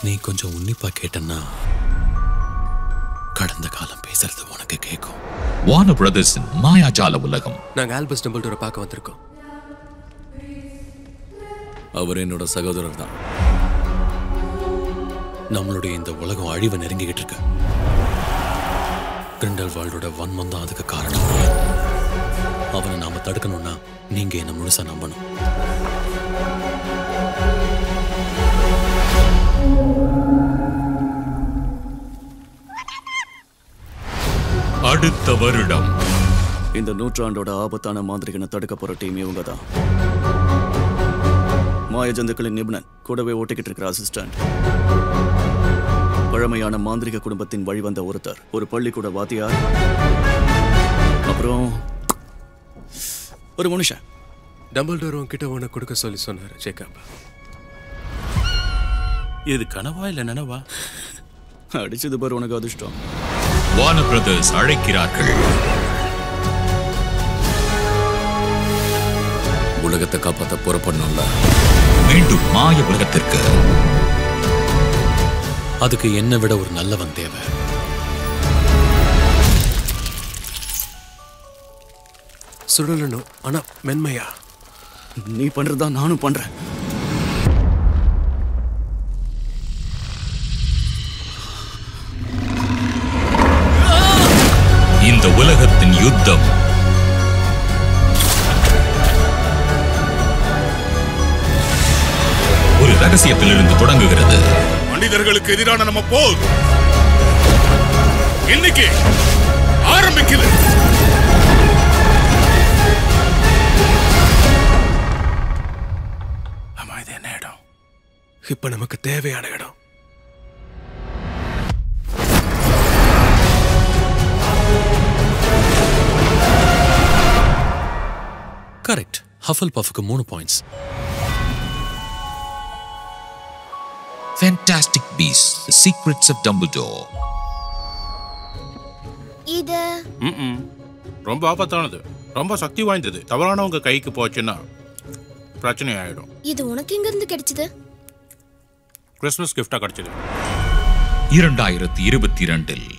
நீ கொஞ்சம் உன்னிப்பா கேட்டன்னா கடந்த காலம் பேசுறது உனக்கு கேட்கும் வார்னர் பிரதர்ஸின் மாயாஜால உலகம் நாங்க ஆல்பஸ் டம்பிள்டோரை பார்க்க வந்திருக்கோம் அவர் என்னோட சகோதரர் தான் நம்மளுடைய இந்த உலகம் அழிவை நெருங்கிக்கிட்டு இருக்கு கிரிண்டல்வால்டோட வன்மம் தான் அதுக்கு காரணம் அவனை நாம தடுக்கணும்னா நீங்க என்ன முழுசா நம்பணும் அடுத்த வருடம் இந்த நூற்றாண்டோட ஆபத்தான மாந்திரிகனை தடுக்க போற டீம் இவங்க தான் மாய ஜந்துக்களின் நிபுணன் கூடவே ஓட்டிக்கிட்டு இருக்கிற அசிஸ்டன்ட் பழமையான மாந்திரிக குடும்பத்தின் வழிவந்த ஒருத்தர் ஒரு பள்ளிக்கூட வாத்தியார் அப்புறம் ஒரு மனுஷன் டம்பிள்டோர் உன்கிட்ட ஒன்று கொடுக்க சொல்லி சொன்னாரு ஜேக்கப் இது கனவா இல்ல நனவா அடிச்சது பாரு உனக்கு அதிர்ஷ்டம் வார்னர் பிரதர்ஸ் அழைக்கிறார்கள் உலகத்தை காப்பாத்த புறப்படணும்ல மீண்டும் மாய உலகத்திற்கு அதுக்கு என்னை விட ஒரு நல்லவன் தேவை சுடலணும் ஆனா மென்மையா நீ பண்றதா நானும் பண்றேன் இந்த உலகத்தின் யுத்தம் ஒரு ரகசியத்திலிருந்து தொடங்குகிறது மனிதர்களுக்கு எதிரான நம்ம போர் இன்னைக்கு ஆரம்பிக்குது ஆமா இது என்ன இடம் இப்ப நமக்கு தேவையான இடம் கரெக்ட் ஹஃபல் பஃபுக்கு மூணு points Fantastic Beasts, The Secrets of Dumbledore. இது ம்ம். ரொம்ப ஆபத்தானது ரொம்ப சக்தி வாய்ந்தது தவறானவங்க கைக்கு போச்சுன்னா பிரச்சனை ஆயிடும் இது உனக்கு எங்க இருந்து கிடைச்சது கிறிஸ்மஸ் கிஃப்டா கிடைச்சது இரண்டாயிரத்தி இருபத்தி இரண்டில்